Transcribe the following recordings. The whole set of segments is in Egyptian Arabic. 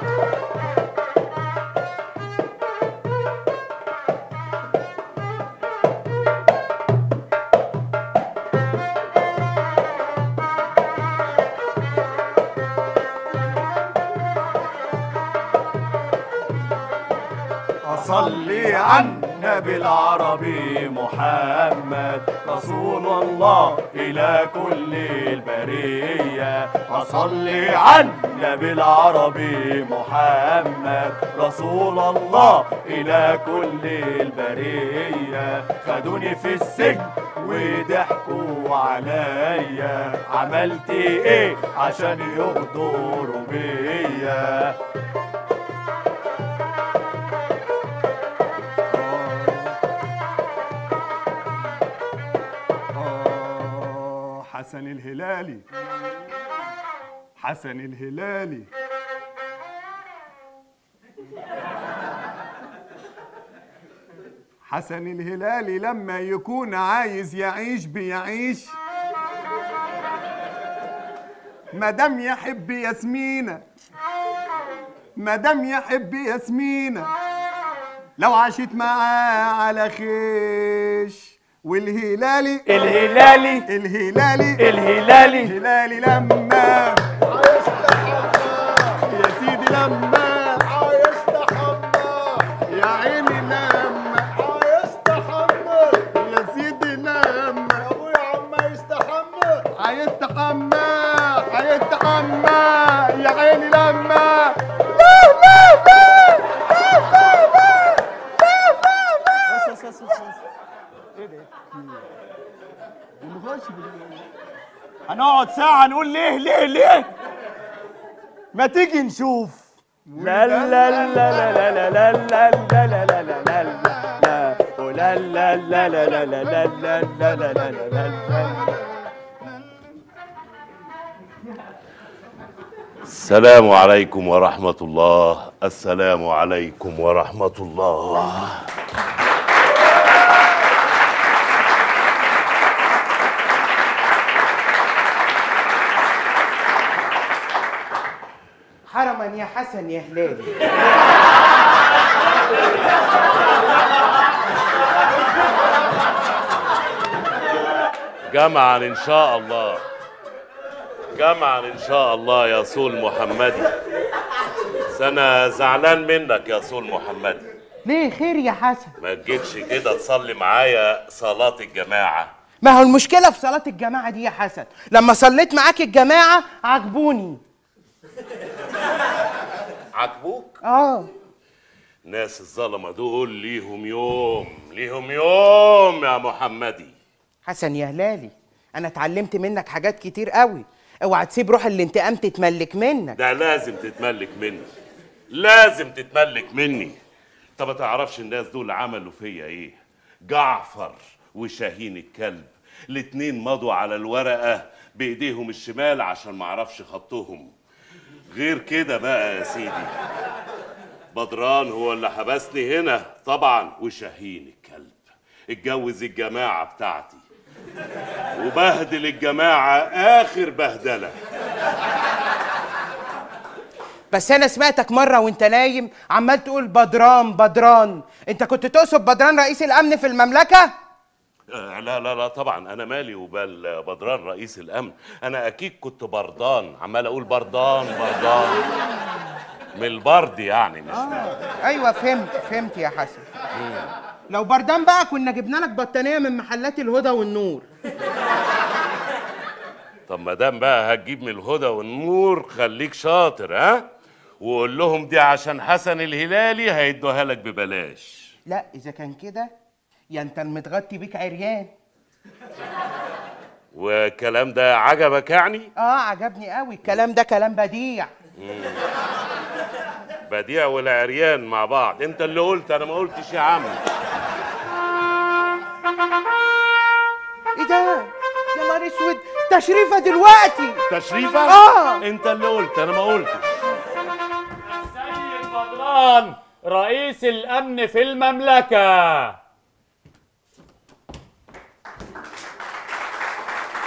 أصلي على النبي العربي محمد رسول الله إلى كل البرية أصلي على النبي العربي محمد رسول الله إلى كل البرية خدوني في السجن وضحكوا عليا عملت ايه عشان يغدروا بيا آه، حسن الهلالي حسن الهلالي حسن الهلالي لما يكون عايز يعيش بيعيش مدام يحب ياسمينة مدام يحب ياسمينة لو عاشت معاه على خيش والهلالي الهلالي الهلالي الهلالي الهلالي لما يا سيدي لما يا عيني لما يا سيدي لما عايز تحمى عايز تحمى يا عيني لما لا لا لا لا لا لا بس بس بس بس ايه ده؟ نخش هنقعد ساعة نقول ليه ليه ليه ما تيجي نشوف لا لا لا لا لا لا لا لا لا لا لا لا لا لا ولا لا لا لا لا لا لا لا لا لا لا لا لا السلام عليكم ورحمة الله السلام عليكم ورحمة الله حرما يا حسن يا هلالي جمعا إن شاء الله جمعا إن شاء الله يا صول محمدي أنا زعلان منك يا صول محمدي ليه خير يا حسن ما تجيتش كده تصلي معايا صلاة الجماعة ما هو المشكلة في صلاة الجماعة دي يا حسن لما صليت معاك الجماعة عجبوني عجبوك اه ناس الظلمة دول ليهم يوم ليهم يوم يا محمدي حسن يا هلالي انا اتعلمت منك حاجات كتير قوي اوعى تسيب روح الانتقام تتملك منك ده لازم تتملك مني لازم تتملك مني طب ما تعرفش الناس دول عملوا فيا ايه جعفر وشاهين الكلب الاتنين مضوا على الورقة بايديهم الشمال عشان ما اعرفش خطهم غير كده بقى يا سيدي بدران هو اللي حبسني هنا طبعا وشاهين الكلب اتجوز الجماعة بتاعتي وبهدل الجماعة آخر بهدلة بس انا سمعتك مرة وانت نايم عمال تقول بدران بدران انت كنت تقصد بدران رئيس الامن في المملكة آه، لا لا لا طبعا انا مالي وبال بدران رئيس الامن انا اكيد كنت بردان عمال اقول بردان بردان من البرد يعني مش من ايوه فهمت فهمت يا حسن لو بردان بقى كنا جبنا لك بطانية من محلات الهدى والنور طب ما دام بقى هتجيب من الهدى والنور خليك شاطر ها وقول لهم دي عشان حسن الهلالي هيدوها لك ببلاش لا اذا كان كده يا انت المتغطي بيك عريان والكلام ده عجبك يعني اه عجبني قوي الكلام ده كلام بديع بديع والعريان مع بعض انت اللي قلت انا ما قلتش يا عم ايه ده يا نهار اسود تشريفه دلوقتي تشريفه آه. انت اللي قلت انا ما قلتش السيد بدران رئيس الامن في المملكة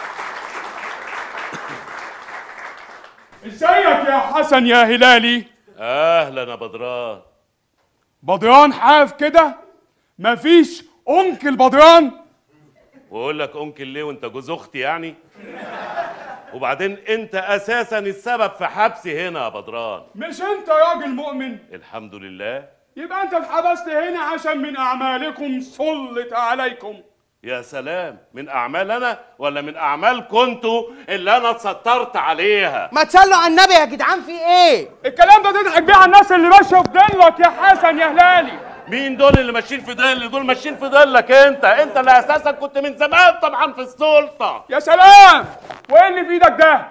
ازيك يا حسن يا هلالي اهلا يا بدران بدران حاف كده مفيش انكل بدران واقول لك انكل ليه وانت جوز اختي يعني وبعدين انت اساسا السبب في حبسي هنا يا بدران مش انت راجل مؤمن الحمد لله يبقى انت اتحبست هنا عشان من اعمالكم سلط عليكم يا سلام من اعمال انا ولا من اعمال كنتوا اللي انا اتسترت عليها ما تصلوا على النبي يا جدعان في ايه الكلام ده تضحك بيه على الناس اللي ماشيه في ضلك يا حسن يا هلالي مين دول اللي ماشيين في ظل دول ماشيين في ظلك انت انت اللي اساسا كنت من زمان طبعا في السلطه يا سلام وايه اللي في ايدك ده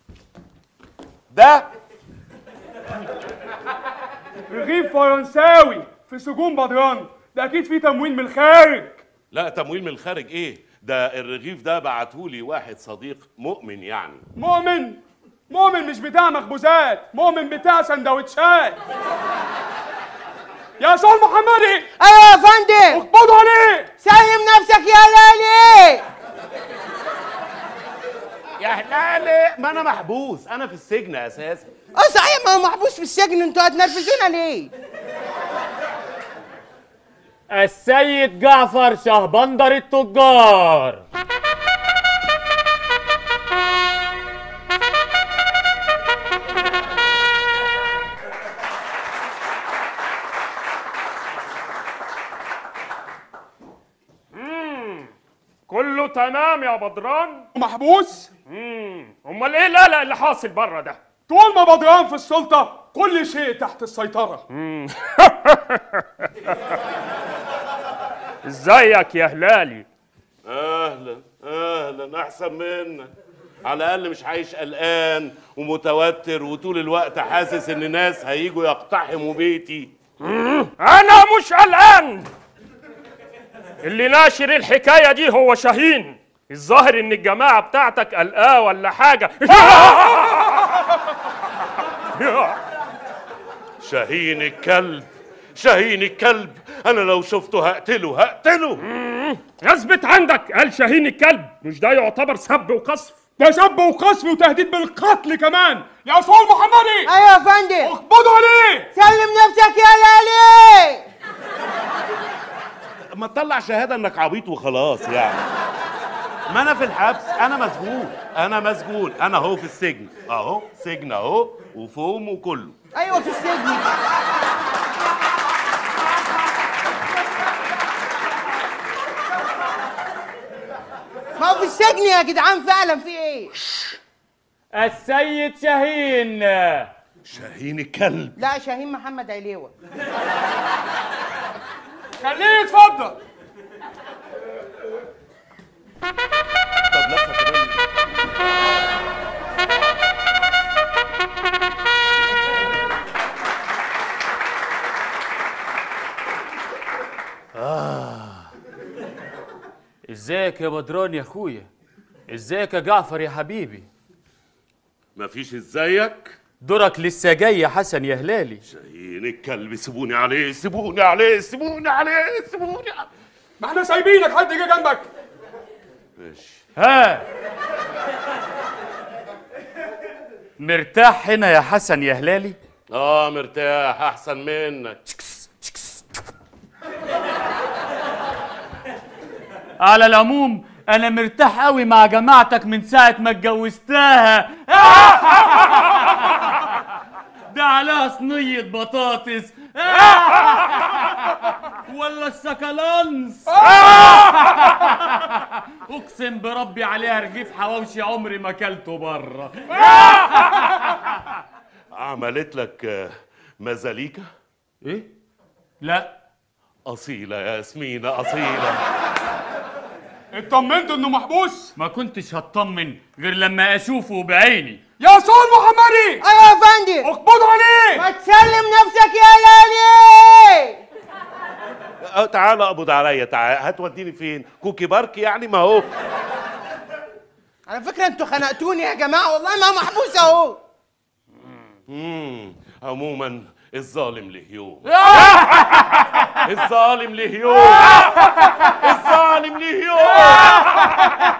ده رغيف فرنساوي في سجون بدران ده اكيد في تموين من الخارج لا تمويل من الخارج ايه ده الرغيف ده بعتهولي واحد صديق مؤمن يعني مؤمن مؤمن مش بتاع مخبوزات مؤمن بتاع سندوتشات يا سول محمدي ايوه يا فندم اقبضوا عليه سلم نفسك يا لالي يا هلالي ما انا محبوس انا في السجن اساسا اه صحيح ما هو محبوس في السجن انتوا هتنرفزونا ليه السيد جعفر شهبندر التجار كله تمام يا بدران محبوس امم امال ايه القلق اللي حاصل بره ده طول ما بدران في السلطه كل شيء تحت السيطره ازيك يا هلالي اهلا اهلا احسن منك على الاقل مش عايش قلقان ومتوتر وطول الوقت حاسس ان ناس هيجوا يقتحموا بيتي انا مش قلقان اللي ناشر الحكايه دي هو شاهين الظاهر ان الجماعه بتاعتك قلقاه ولا حاجه شاهين الكلب شاهين الكلب انا لو شفته هقتله هقتله اثبت عندك قال شاهين الكلب مش ده يعتبر سب وقذف ده سب وقذف وتهديد بالقتل كمان يا سول محمدي ايوه يا فندم اقبضوا عليه سلم نفسك يا لالي ما تطلع شهاده انك عبيط وخلاص يعني ما انا في الحبس انا مسجون انا مسجون انا اهو في السجن اهو سجن اهو وفوم وكله ايوه في السجن ما هو في السجن يا جدعان فعلا في ايه السيد شاهين شاهين الكلب لا شاهين محمد عليوه خليه يتفضل طب لفه كمان ازيك يا بدران يا اخويا ازيك يا جعفر يا حبيبي مفيش ازيك دورك لسه جاي يا حسن يا هلالي شاهين الكلب سيبوني عليه سيبوني عليه سيبوني عليه سيبوني عليه ما احنا سايبينك حد جه جنبك ماشي ها مرتاح هنا يا حسن يا هلالي اه مرتاح احسن منك على العموم انا مرتاح قوي مع جماعتك من ساعه ما اتجوزتها ده عليها صينيه بطاطس ولا السكالانس اقسم بربي عليها رغيف حواوشي عمري ما اكلته بره عملت لك آه، مزاليكا ايه لا اصيله يا ياسمينه اصيله اطمنت انه محبوس ما كنتش هطمن غير لما اشوفه بعيني يا سول محمدي ايوه يا فندم اقبضوا عليه ما تسلم نفسك يا لالي أه تعالى اقبض عليا تعالى هتوديني فين كوكي بارك يعني ما هو على فكره انتوا خنقتوني يا جماعه والله ما هو محبوس اهو مم. عموما الظالم له يوم الظالم له يوم الظالم له يوم